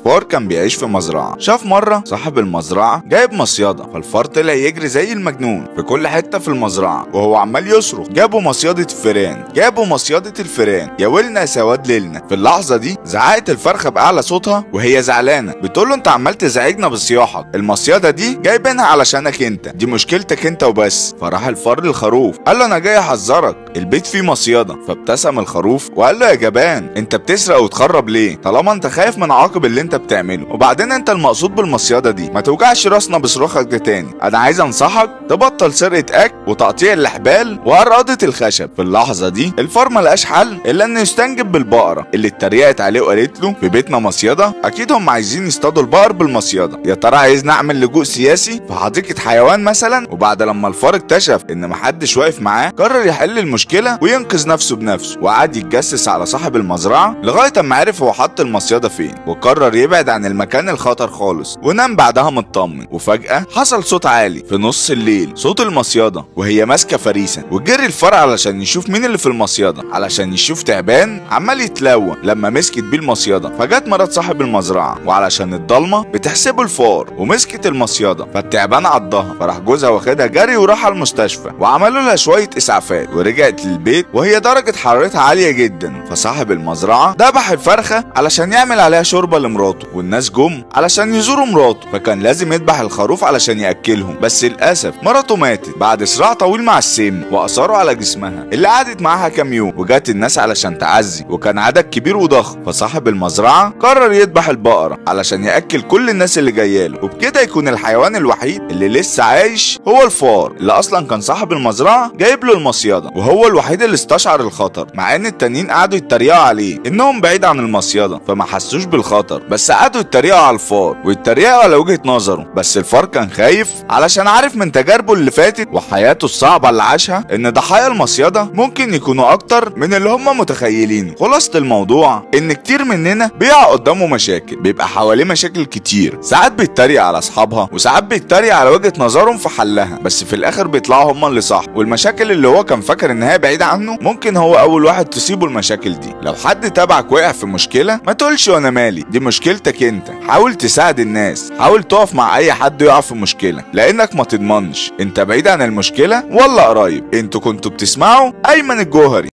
فار كان بيعيش في مزرعة شاف مرة صاحب المزرعة جايب مصيدة فالفار طلع يجري زي المجنون في كل حتة في المزرعة وهو عمال يصرخ جابوا مصيدة الفيران جابوا مصيدة الفيران يا ويلنا يا سواد ليلنا في اللحظة دي زعقت الفرخة بأعلى صوتها وهي زعلانة بتقول له انت عمال تزعجنا بصياحك المصيدة دي جايبينها علشانك انت دي مشكلتك انت وبس فراح الفار للخروف قال له انا جاي احذرك البيت فيه مصيدة فابتسم الخروف وقال له يا جبان انت بتسرق وتخرب ليه طالما انت خايف من عواقب اللي انت بتعمله وبعدين انت المقصود بالمصيدة دي ما توجعش راسنا بصراخك ده تاني انا عايز انصحك تبطل سرقة اكل وتقطيع الاحبال وقرقضة الخشب في اللحظة دي الفار ما لقاش حل الا انه يستنجد بالبقرة اللي اتريقت عليه وقالت له في بيتنا مصيدة اكيد هم عايزين يصطادوا البقر بالمصيدة يا ترى عايز نعمل لجوء سياسي في حديقة حيوان مثلا وبعد لما الفار اكتشف ان محدش واقف معاه قرر يحل المشكلة وينقذ نفسه بنفسه وقعد يتجسس على صاحب المزرعة لغاية اما عرف هو حط المصيدة فين وقرر يبعد عن المكان الخطر خالص ونام بعدها مطمن وفجأة حصل صوت عالي في نص الليل صوت المصيدة وهي ماسكة فريسة وجري الفار علشان يشوف مين اللي في المصيدة علشان يشوف تعبان عمال يتلوى لما مسكت بيه المصيدة فجت مرات صاحب المزرعة وعلشان الضلمة بتحسبه الفار ومسكت المصيدة فالتعبان عضها فراح جوزها واخدها جري وراح على المستشفى وعملوا لها شوية اسعافات ورجعت للبيت وهي درجة حرارتها عالية جدا فصاحب المزرعة ذبح الفرخة علشان يعمل عليها شوربة لمراته والناس جم علشان يزوروا مراته فكان لازم يذبح الخروف علشان ياكلهم بس للاسف مراته ماتت بعد صراع طويل مع السم واثاره على جسمها اللي قعدت معاها كام يوم وجات الناس علشان تعزي وكان عدد كبير وضخم فصاحب المزرعة قرر يذبح البقرة علشان ياكل كل الناس اللي جاياله وبكده يكون الحيوان الوحيد اللي لسه عايش هو الفار اللي اصلا كان صاحب المزرعة جايب له المصيدة وهو الوحيد اللي استشعر الخطر مع ان التانيين قعدوا يتريقوا عليه انهم بعيد عن المصيدة فما حسوش بالخطر بس قعدوا يتريقوا على الفار ويتريقوا على وجهة نظره بس الفار كان خايف علشان عارف من تجاربه اللي فاتت وحياته الصعبة اللي عاشها ان ضحايا المصيدة ممكن يكونوا اكتر من اللي هم متخيلين خلاصة الموضوع ان كتير مننا بيقع قدامه مشاكل بيبقى حواليه مشاكل كتير ساعات بيتريق على اصحابها وساعات بيتريق على وجهة نظرهم في حلها بس في الاخر بيطلعوا هم اللي صح والمشاكل اللي هو كان فاكر ان هي بعيدة عنه ممكن هو اول واحد تصيبه المشاكل دي لو حد تبعك وقع في مشكلة ما تقولش وانا مالي دي مشكلتك انت حاول تساعد الناس حاول تقف مع اي حد يقع في مشكلة لانك ما تضمنش انت بعيد عن المشكلة ولا قريب انتوا كنتوا بتسمعوا ايمن الجوهري